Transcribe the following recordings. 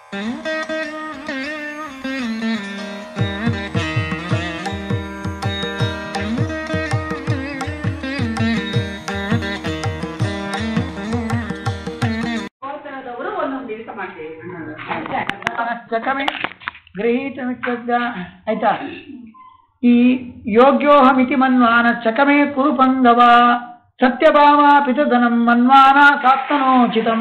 ಗೋತ್ರದವರು ಒಂದೊಂದು ದಿವಸ ಮಾಡ್ತೀವಿ ಚಕಮೆ ಗೃಹೀತಮಿತ್ಯದ್ದ ಆಯ್ತಾ ಈ ಯೋಗ್ಯೋಹಮಿತಿ ಮನ್ವಾನ ಚಕಮೆ ಕುರು ಪಂಗವ ಸತ್ಯಭಾಮ ಪಿತಧನಂ ಮನ್ವಾನ ಸಾತ್ಮನೋಚಿತಂ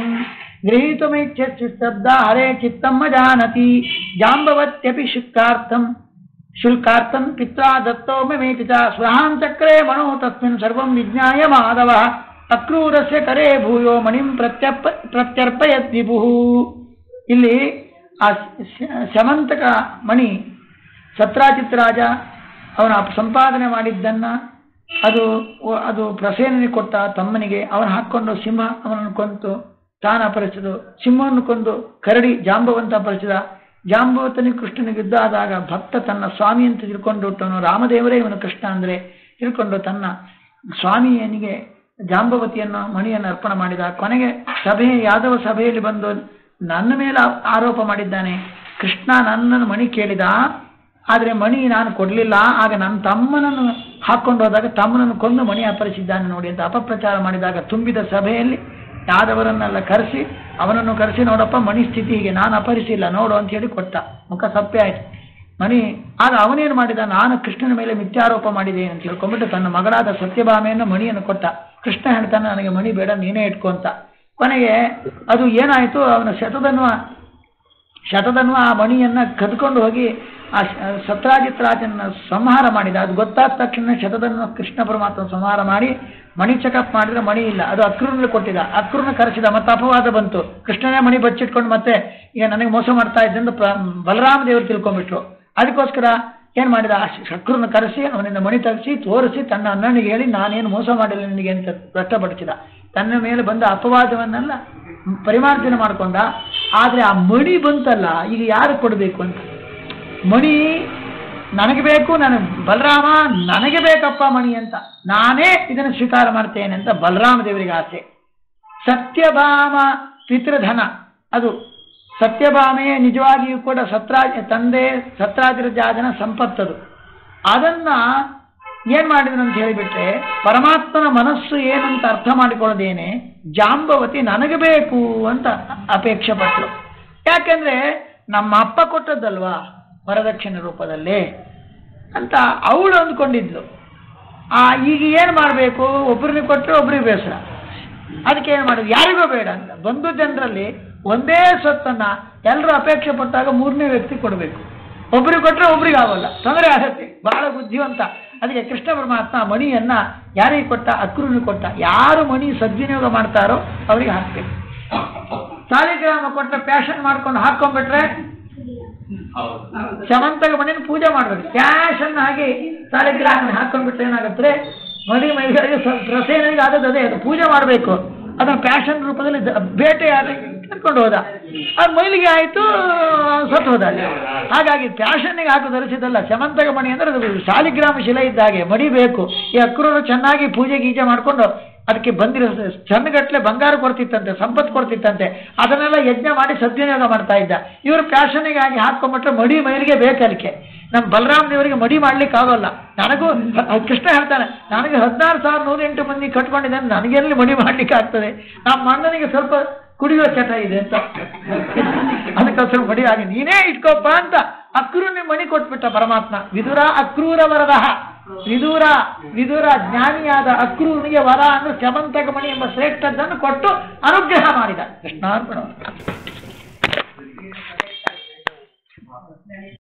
ಗೃಹೀತುಮಿಚ್ಛಬ್ದ ಹರೇ ಚಿತ್ತಮ್ಮ ಜಾನತಿ ಜಾಂಬವತ್ಯಪಿ ಶುಕ್ಕಾರ್ಥಂ ಶುಲ್ಕಾರ್ಥಂ ಪಿತ್ರಾ ದತ್ತೋ ಮೇ ಪಿತಾ ಸ್ವಹಾಂ ಚಕ್ರೆ ಮನೋ ತಸ್ಮಿನ್ ಸರ್ವಂ ವಿಜ್ಞಾಯ ಮಾಧವ ಅಕ್ರೂರಸ್ಯ ಕರೆ ಭೂಯೋ ಮಣಿಂ ಪ್ರತ್ಯರ್ಪ ಪ್ರತ್ಯರ್ಪಯತ್ ವಿಭುಃ ಇಲ್ಲಿ ಆ ಶ- ಶಮಂತಕ ಮಣಿ ಸತ್ರಾಜಿತ್ ರಾಜ ಅವನ ಸಂಪಾದನೆ ಮಾಡಿದ್ದನ್ನ ಅದು ಅದು ಪ್ರಸೇನನಿಗೆ ಕೊಟ್ಟ ತಮ್ಮನಿಗೆ ಅವನು ಹಾಕ್ಕೊಂಡು ಸಿಂಹ ಅವನನ್ನು ಕೊಂತು ತಾನು ಅಪರಿಸಿದು ಸಿಂಹವನ್ನು ಕೊಂದು ಕರಡಿ ಜಾಂಬವಂತ ಅಪರಿಸಿದ ಜಾಂಬವತನಿಗೆ ಕೃಷ್ಣನಿಗೆ ಯುದ್ಧ ಆದಾಗ ಭಕ್ತ ತನ್ನ ಸ್ವಾಮಿ ಅಂತ ತಿಳ್ಕೊಂಡು ಹುಟ್ಟವನು ರಾಮದೇವರೇ ಇವನು ಕೃಷ್ಣ ಅಂದ್ರೆ ತಿಳ್ಕೊಂಡು ತನ್ನ ಸ್ವಾಮಿಯನಿಗೆ ಜಾಂಬವತಿಯನ್ನು ಮಣಿಯನ್ನು ಅರ್ಪಣೆ ಮಾಡಿದ ಕೊನೆಗೆ ಸಭೆ ಯಾದವ ಸಭೆಯಲ್ಲಿ ಬಂದು ನನ್ನ ಮೇಲೆ ಆ- ಆರೋಪ ಮಾಡಿದ್ದಾನೆ ಕೃಷ್ಣ ನನ್ನನ್ನು ಮಣಿ ಕೇಳಿದ ಆದರೆ ಮಣಿ ನಾನು ಕೊಡಲಿಲ್ಲ ಆಗ ನನ್ನ ತಮ್ಮನನ್ನು ಹಾಕೊಂಡು ಹೋದಾಗ ತಮ್ಮನನ್ನು ಕೊಂದು ಮಣಿ ಅಪರಿಸಿದ್ದಾನೆ ನೋಡಿ ಅಂತ ಅಪಪ್ರಚಾರ ಮಾಡಿದಾಗ ತುಂಬಿದ ಸಭೆಯಲ್ಲಿ ಯಾದವರನ್ನೆಲ್ಲ ಕರೆಸಿ ಅವನನ್ನು ಕರೆಸಿ ನೋಡಪ್ಪ ಮಣಿ ಸ್ಥಿತಿ ಹೀಗೆ ನಾನು ಅಪರಿಸಿಲ್ಲ ನೋಡು ಅಂತ ಹೇಳಿ ಕೊಟ್ಟ ಮುಖ ಸಪ್ಪೆ ಆಯ್ತು ಮಣಿ ಆಗ ಅವನೇನು ಮಾಡಿದ ನಾನು ಕೃಷ್ಣನ ಮೇಲೆ ಮಿಥ್ಯಾರೋಪ ಮಾಡಿದೆ ಅಂತ ತಿಳ್ಕೊಂಡ್ಬಿಟ್ಟು ತನ್ನ ಮಗಳಾದ ಸತ್ಯಭಾಮೆಯನ್ನು ಮಣಿಯನ್ನು ಕೊಟ್ಟ ಕೃಷ್ಣ ಹೇಳ್ತಾನೆ ನನಗೆ ಮಣಿ ಬೇಡ ನೀನೇ ಇಟ್ಕೊ ಅಂತ ಕೊನೆಗೆ ಅದು ಏನಾಯಿತು ಅವನ ಶತಧನ್ವ ಶತಧನ್ವ ಆ ಮಣಿಯನ್ನ ಕದ್ಕೊಂಡು ಹೋಗಿ ಆ ಶ- ಸತ್ರಾಜಿತ್ ರಾಜನ ಸಂಹಾರ ಮಾಡಿದ ಅದು ಗೊತ್ತಾದ ತಕ್ಷಣ ಶತಧನ್ವ ಕೃಷ್ಣ ಪರಮಾತ್ಮ ಸಂಹಾರ ಮಾಡಿ ಮಣಿ ಚೆಕಪ್ ಮಾಡಿದ್ರೆ ಮಣಿ ಇಲ್ಲ ಅದು ಅಕ್ರೂರ್ನಲ್ಲಿ ಕೊಟ್ಟಿದ ಅಕ್ರೂರ್ನ ಕರೆಸಿದ ಮತ್ತೆ ಅಪವಾದ ಬಂತು ಕೃಷ್ಣನೇ ಮಣಿ ಬಚ್ಚಿಟ್ಕೊಂಡು ಮತ್ತೆ ಈಗ ನನಗೆ ಮೋಸ ಮಾಡ್ತಾ ಇದ್ದಂದು ಪ್ರ- ಬಲರಾಮ ದೇವರು ತಿಳ್ಕೊಂಡ್ಬಿಟ್ರು ಅದಕ್ಕೋಸ್ಕರ ಏನ್ ಮಾಡಿದ ಆ ಶಕ್ರನ್ನ ಕರೆಸಿ ಅವನಿಂದ ಮಣಿ ತರಿಸಿ ತೋರಿಸಿ ತನ್ನ ಅಣ್ಣನಿಗೆ ಹೇಳಿ ನಾನೇನು ಮೋಸ ಮಾಡಿಲ್ಲ ನಿನಗೆ ಅಂತ ವ್ಯಕ್ತಪಡಿಸಿದ ತನ್ನ ಮೇಲೆ ಬಂದ ಅಪವಾದವನ್ನೆಲ್ಲ ಪರಿಮಾರ್ಜನೆ ಮಾಡ್ಕೊಂಡ ಆದ್ರೆ ಆ ಮಣಿ ಬಂತಲ್ಲ ಈಗ ಯಾರು ಕೊಡಬೇಕು ಅಂತ ಮಣಿ ನನಗೆ ಬೇಕು ನಾನು ಬಲರಾಮ ನನಗೆ ಬೇಕಪ್ಪ ಮಣಿ ಅಂತ ನಾನೇ ಇದನ್ನು ಸ್ವೀಕಾರ ಮಾಡ್ತೇನೆ ಅಂತ ಬಲರಾಮ ದೇವರಿಗೆ ಆಸೆ ಸತ್ಯಭಾಮ ಪಿತೃಧನ ಅದು ಸತ್ಯಭಾಮೆಯೇ ನಿಜವಾಗಿಯೂ ಕೂಡ ಸತ್ರಾಜ ತಂದೆ ಸತ್ರಾಜಿರಾಜನ ಸಂಪತ್ತದು ಅದನ್ನ ಏನ್ ಮಾಡಿದನು ಅಂತ ಹೇಳಿಬಿಟ್ರೆ ಪರಮಾತ್ಮನ ಮನಸ್ಸು ಏನಂತ ಅರ್ಥ ಮಾಡಿಕೊಳ್ಳದೇನೆ ಜಾಂಬವತಿ ನನಗೆ ಬೇಕು ಅಂತ ಅಪೇಕ್ಷೆ ಪಟ್ಲು ಯಾಕೆಂದ್ರೆ ನಮ್ಮ ಅಪ್ಪ ಕೊಟ್ಟದ್ದಲ್ವಾ ವರದಕ್ಷಿಣೆ ರೂಪದಲ್ಲಿ ಅಂತ ಅವಳು ಅಂದ್ಕೊಂಡಿದ್ಲು ಆ ಈಗ ಏನು ಮಾಡಬೇಕು ಒಬ್ಬರಿಗೆ ಕೊಟ್ಟರೆ ಒಬ್ರಿಗೆ ಬೇಸರ ಅದಕ್ಕೆ ಏನು ಮಾಡೋದು ಯಾರಿಗೂ ಬೇಡ ಅಂತ ಬಂಧು ಜನರಲ್ಲಿ ಒಂದೇ ಸ್ವತ್ತನ್ನ ಎಲ್ಲರೂ ಅಪೇಕ್ಷೆ ಪಟ್ಟಾಗ ಮೂರನೇ ವ್ಯಕ್ತಿ ಕೊಡಬೇಕು ಒಬ್ರಿಗೆ ಕೊಟ್ಟರೆ ಒಬ್ರಿಗೆ ಆಗೋಲ್ಲ ತೊಂದರೆ ಆಗತ್ತೆ ಬಹಳ ಬುದ್ಧಿವಂತ ಅದಕ್ಕೆ ಕೃಷ್ಣ ಪರಮಾತ್ಮ ಮಣಿಯನ್ನ ಯಾರಿಗೆ ಕೊಟ್ಟ ಅಕ್ರೂನಿಗೆ ಕೊಟ್ಟ ಯಾರು ಮಣಿ ಸದ್ವಿನಿಯೋಗ ಮಾಡ್ತಾರೋ ಅವರಿಗೆ ಹಾಕ್ಬೇಕು ಸಾಲಿಗ್ರಾಮ ಕೊಟ್ಟ ಪ್ಯಾಷನ್ ಮಾಡ್ಕೊಂಡು ಹಾಕೊಂಡ್ಬಿಟ್ರೆ ಶಮಂತಕ ಮಣಿನ ಪೂಜೆ ಮಾಡ್ಬೇಕು ಕ್ಯಾಶ್ ಅನ್ನ ಹಾಕಿ ಸಾಲಿಗ್ರಾಮ ಹಾಕೊಂಡ್ಬಿಟ್ರೆ ಏನಾಗುತ್ತೆ ಮಡಿ ಮೈಗಳಿಗೆ ಪ್ರಸೇನಿಗೆ ಆದದ್ದು ಅದೇ ಅದು ಪೂಜೆ ಮಾಡಬೇಕು ಅದನ್ನ ಪ್ಯಾಷನ್ ರೂಪದಲ್ಲಿ ದ- ಬೇಟೆಯಾಡಿ ಕರ್ಕೊಂಡು ಹೋದ ಅದು ಮೈಲಿಗೆ ಆಯಿತು ಸತ್ತು ಹೋದ ಅಲ್ಲಿ ಹಾಗಾಗಿ ಪ್ಯಾಷನ್ನಿಗೆ ಹಾಕು ಧರಿಸಿದಲ್ಲ ಶಮಂತಕ ಮಣಿ ಅಂದ್ರೆ ಅದು ಶಾಲಿಗ್ರಾಮ ಶಿಲೆ ಇದ್ದ ಹಾಗೆ ಮಡಿ ಬೇಕು ಈ ಅಕ್ರೂರು ಚೆನ್ನಾಗಿ ಪೂಜೆ ಗೀಜೆ ಮಾಡ್ಕೊಂಡು ಅದಕ್ಕೆ ಬಂದಿರೋ ಚನ್ನಗಟ್ಲೆ ಬಂಗಾರ ಕೊಡ್ತಿತ್ತಂತೆ ಸಂಪತ್ತು ಕೊಡ್ತಿತ್ತಂತೆ ಅದನ್ನೆಲ್ಲ ಯಜ್ಞ ಮಾಡಿ ಸದ್ವಿನಿಯೋಗ ಮಾಡ್ತಾ ಇದ್ದ ಇವರು ಪ್ಯಾಷನಿಗೆ ಆಗಿ ಹಾಕೊಂಡ್ಬಿಟ್ರೆ ಮಡಿ ಮೈಲಿಗೆ ಬೇಕು ಅದಕ್ಕೆ ನಮ್ಮ ಬಲರಾಮ್ ದೇವರಿಗೆ ಮಡಿ ಮಾಡ್ಲಿಕ್ಕೆ ಆಗೋಲ್ಲ ನನಗೂ ಹ- ಕೃಷ್ಣ ಹೇಳ್ತಾನೆ ನನಗೆ ಹದಿನಾರು ಸಾವಿರ ನೂರೆಂಟು ಮಂದಿ ಕಟ್ಕೊಂಡಿದ್ದೇನೆ ನನಗೆಲ್ಲಿ ಮಡಿ ಮಾಡ್ಲಿಕ್ಕೆ ಆಗ್ತದೆ ನಮ್ಮ ಅಣ್ಣನಿಗೆ ಸ್ವಲ್ಪ ಕುಡಿಯೋ ಚಟ ಇದೆ ಅಂತ ಅದಕ್ಕೋಸ್ಕರ ಮಡಿ ಆಗಿ ನೀನೇ ಇಟ್ಕೋಪ್ಪ ಅಂತ ಅಕ್ರೂರ್ನಿ ಮಣಿ ಕೊಟ್ಬಿಟ್ಟ ಪರಮಾತ್ಮ ವಿದುರ ಅಕ್ರೂರ ವರದಹ ವಿದೂರ ವಿದುರ ಜ್ಞಾನಿಯಾದ ಅಕ್ರೂರ್ನಿಗೆ ವರ ಅಂದ್ರೆ ಚಮಂತಕ ಮಣಿ ಎಂಬ ಶ್ರೇಷ್ಠದ್ದನ್ನು ಕೊಟ್ಟು ಅನುಗ್ರಹ ಮಾಡಿದ ಕೃಷ್ಣಾರ್ಪಣ